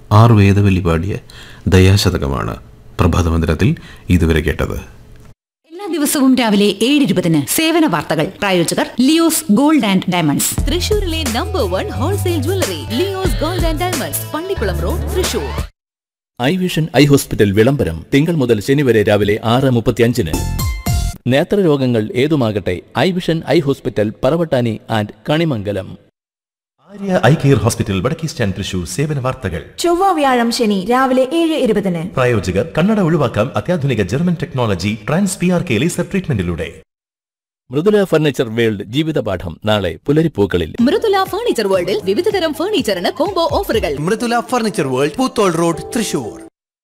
R Vedavalli പാടിയ ദയാശതകമാണ് പ്രഭാതമന്ദിരത്തിൽ ഇതുവരെ കേട്ടത് എല്ലാ ദിവസവും രാവിലെ ഏഴ് ഇരുപതിന് സേവന വാർത്തകൾ പ്രായോജകർ ലിയോസ് ഗോൾഡ് ആൻഡ് ഡയമണ്ട്സ് തൃശൂരിലെ number one wholesale jewellery Leo's gold and diamonds Pallikkulam road Thrissur eye vision eye hospital വിളംബരം തിങ്കൾ മുതൽ ശനി വരെ രാവിലെ ആറ് മുപ്പത്തിയഞ്ചിന് നേത്രരോഗങ്ങൾ ഏതുമാകട്ടെ eye vision eye hospital Paravattani and Kanimangalam Arya eye care hospital Vadakke stand Thrissur സേവന വാർത്തകൾ ചൊവ്വ വ്യാഴം ശനി രാവിലെ ഏഴ് ഇരുപതിന് പ്രായോജകർ കണ്ണട ഒഴിവാക്കാം അത്യാധുനിക German technology trans P R K laser ട്രീറ്റ്മെന്റിലൂടെ മൃദുല ഫർണിച്ചർ വേൾഡ് ജീവിതപാഠം നാളെ പുലരിപ്പൂക്കളിൽ മൃദുല ഫർണിച്ചർ വേൾഡിൽ വിവിധതരം ഫർണിച്ചറിന് കോംബോ ഓഫറുകൾ Mridula furniture world Poothole road Thrissur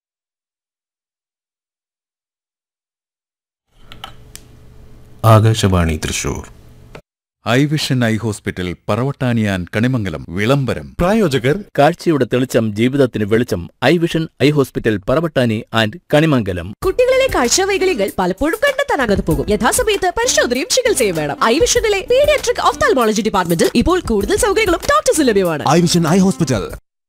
Akashvani Thrissur eye vision eye hospital പറവട്ടാനിയാൻ കണിമംഗലം വിളംബരം പ്രായോജകർ കാഴ്ചയുടെ തെളിച്ചം ജീവിതത്തിന് വെളിച്ചം eye vision eye hospital Paravattani and Kanimangalam കുട്ടികളിലെ കാഴ്ചവൈകല്യങ്ങൾ പലപ്പോഴും കണ്ടെത്താനാകാതെ പോകും യഥാസമയത്ത് പരിശോധനയും ചികിത്സയും വേണം ഐ വിഷനിലെ പീഡിയാട്രിക് ഓഫ്താൽമോളജി ഡിപ്പാർട്ട്മെന്റിൽ ഇപ്പോൾ കൂടുതൽ സൗകര്യങ്ങളും ഡോക്ടേഴ്സ് ലഭ്യമാണ് ഐ വിഷൻ ഐ ഹോസ്പിറ്റൽ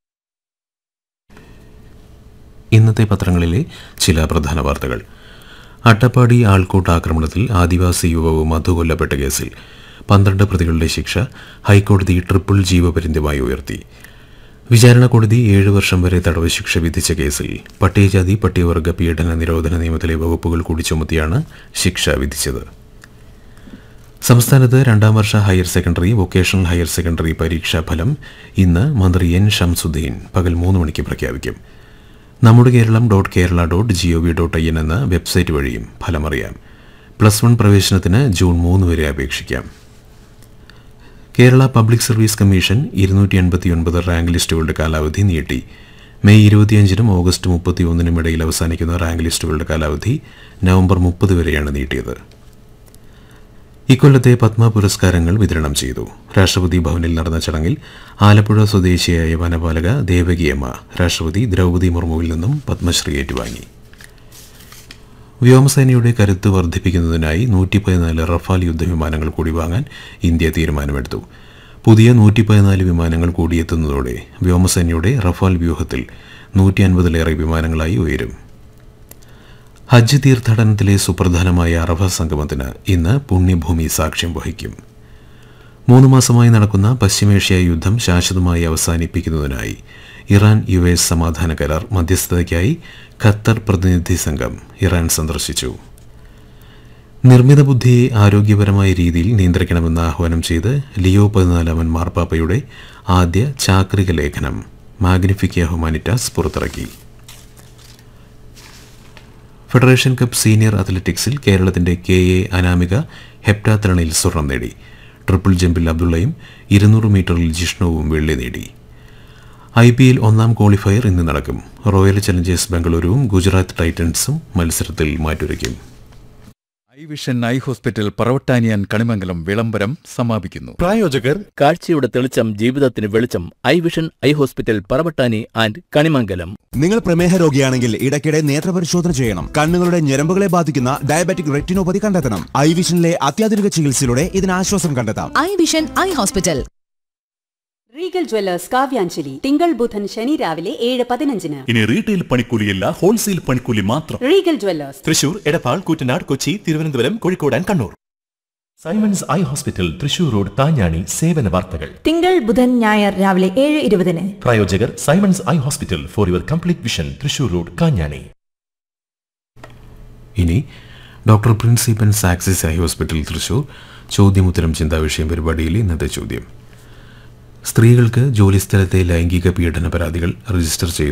ഇന്നത്തെ പത്രങ്ങളിലെ ചില പ്രധാന വാർത്തകൾ അട്ടപ്പാടി ആൾക്കൂട്ട ആക്രമണത്തിൽ ആദിവാസി യുവാവ് മധു കൊല്ലപ്പെട്ട കേസിൽ പന്ത്രണ്ട് പ്രതികളുടെ ശിക്ഷ ഹൈക്കോടതി ട്രിപ്പിൾ ജീവപര്യന്തമായി ഉയർത്തി വിചാരണ കോടതി ഏഴ് വർഷം വരെ തടവ് ശിക്ഷ വിധിച്ച കേസിൽ പട്ടികജാതി പട്ടികവർഗ പീഡന നിരോധന നിയമത്തിലെ വകുപ്പുകൾ കൂടി ചുമത്തിയാണ് ശിക്ഷ വിധിച്ചത് സംസ്ഥാനത്ത് രണ്ടാം വർഷ higher secondary vocational higher secondary പരീക്ഷാ ഫലം ഇന്ന് മന്ത്രി എൻ ഷംസുദ്ദീൻ പകൽ മൂന്ന് മണിക്ക് പ്രഖ്യാപിക്കും നമ്മുടെ Keralam dot Kerala dot G O V dot I N എന്ന വെബ്സൈറ്റ് വഴിയും ഫലമറിയാം പ്ലസ് വൺ പ്രവേശനത്തിന് ജൂൺ മൂന്ന് വരെ അപേക്ഷിക്കാം കേരള പബ്ലിക് സർവീസ് കമ്മീഷൻ ഇരുന്നൂറ്റി എൺപത്തിയൊൻപത് റാങ്ക് ലിസ്റ്റുകളുടെ കാലാവധി നീട്ടി മെയ് ഇരുപത്തിയഞ്ചിനും ഓഗസ്റ്റ് മുപ്പത്തിയൊന്നിനും ഇടയിൽ അവസാനിക്കുന്ന റാങ്ക് ലിസ്റ്റുകളുടെ കാലാവധി നവംബർ മുപ്പത് വരെയാണ് നീട്ടിയത് ഇക്കൊല്ലത്തെ പത്മ പുരസ്കാരങ്ങൾ വിതരണം ചെയ്തു രാഷ്ട്രപതി ഭവനിൽ നടന്ന ചടങ്ങിൽ ആലപ്പുഴ സ്വദേശിയായ വനപാലക ദേവകിയമ്മ രാഷ്ട്രപതി ദ്രൗപദി മുർമുവിൽ നിന്നും പത്മശ്രീ ഏറ്റുവാങ്ങി വ്യോമസേനയുടെ കരുത്ത് വർദ്ധിപ്പിക്കുന്നതിനായി നൂറ്റി പതിനാല് റഫാൽ യുദ്ധവിമാനങ്ങൾ കൂടി വാങ്ങാൻ ഇന്ത്യ തീരുമാനമെടുത്തു പുതിയ നൂറ്റി പതിനാല് വിമാനങ്ങൾ കൂടിയെത്തുന്നതോടെ വ്യോമസേനയുടെ റഫാൽ വ്യൂഹത്തിൽ നൂറ്റി അൻപതിലേറെ വിമാനങ്ങളായി ഉയരും ഹജ്ജ് തീർത്ഥാടനത്തിലെ സുപ്രധാനമായ അറഫ സംഗമത്തിന് ഇന്ന് പുണ്യഭൂമി സാക്ഷ്യം വഹിക്കും മൂന്ന് മാസമായി നടക്കുന്ന പശ്ചിമേഷ്യ യുദ്ധം ശാശ്വതമായി അവസാനിപ്പിക്കുന്നതിനായി ഇറാൻ യു എസ് സമാധാന കരാർ മധ്യസ്ഥതയ്ക്കായി ഖത്തർ പ്രതിനിധി സംഘം ഇറാൻ സന്ദർശിച്ചു നിർമ്മിത ബുദ്ധിയെ ആരോഗ്യപരമായ രീതിയിൽ നിയന്ത്രിക്കണമെന്ന് ആഹ്വാനം ചെയ്ത് ലിയോ പതിനാലാമൻ മാർപ്പാപ്പയുടെ ആദ്യ ചാക്രിക ലേഖനം മാഗ്നിഫിക്ക ഹ്യൂമാനിറ്റാസ് പുറത്തിറക്കി ഫെഡറേഷൻ കപ്പ് സീനിയർ അത്ലറ്റിക്സിൽ കേരളത്തിന്റെ കെ എ അനാമിക ഹെപ്റ്റാത്തലണിൽ സ്വർണം നേടി ട്രിപ്പിൾ ജമ്പിൽ അബ്ദുള്ളയും ഇരുന്നൂറ് മീറ്ററിൽ ജിഷ്ണുവും വെള്ളി നേടി ഐ പി എൽ ഒന്നാം ക്വാളിഫയർ ഇന്ന് നടക്കും റോയൽ ചലഞ്ചേഴ്സ് ബംഗളൂരുവും ഗുജറാത്ത് ടൈറ്റൻസും മത്സരത്തിൽ മാറ്റുരയ്ക്കും ഐ വിഷൻ ഐ ഹോസ്പിറ്റൽ പറവട്ടാനിയാൻ കണിമംഗലം വിളംബരം സമാപിക്കുന്നു പ്രായോജകർ കാഴ്ചയുടെ തെളിച്ചം ജീവിതത്തിന് വെളിച്ചം eye vision eye hospital Paravattani and Kanimangalam നിങ്ങൾ പ്രമേഹ രോഗിയാണെങ്കിൽ ഇടയ്ക്കിടെ നേത്രപരിശോധന ചെയ്യണം കണ്ണുകളുടെ ഞരമ്പുകളെ ബാധിക്കുന്ന ഡയബറ്റിക് റെറ്റിനോപ്പതി കണ്ടെത്തണം ഐ വിഷനിലെ അത്യാധുനിക ചികിത്സയിലൂടെ ഇതിന് ആശ്വാസം കണ്ടെത്താം eye vision eye hospital regal jewellers Kavyanjali തിങ്കൾ ബുധൻ ശനി രാവിലെ ഏഴ് പതിനഞ്ചിന് ഇനി റീറ്റെയിൽ പണിക്കൂലിയല്ല ഹോൾസെയിൽ പണിക്കൂലി മാത്രം regal jewellers Thrissur Edappal Koottanad Kochi Thiruvananthapuram Kozhikode and Kannur Simons eye hospital Thrissur road Thanjani സേവന വാർത്തകൾ തിങ്കൾ ബുധൻ ഞായർ രാവിലെ ഏഴ് ഇരുപതിന് പ്രായോജകർ Simons eye hospital for your complete vision Thrissur road Kanjani ഇനി ഡോക്ടർ പ്രിൻസിപ്പൻ സാക്സിസ് ഐ ഹോസ്പിറ്റൽ തൃശൂർ ചോദ്യമുത്തരം ചിന്താവിഷയം പരിപാടിയിൽ ഇന്നത്തെ ചോദ്യം സ്ത്രീകൾക്ക് ജോലിസ്ഥലത്തെ ലൈംഗിക പീഡന പരാതികൾ രജിസ്റ്റർ ചെയ്യുന്നു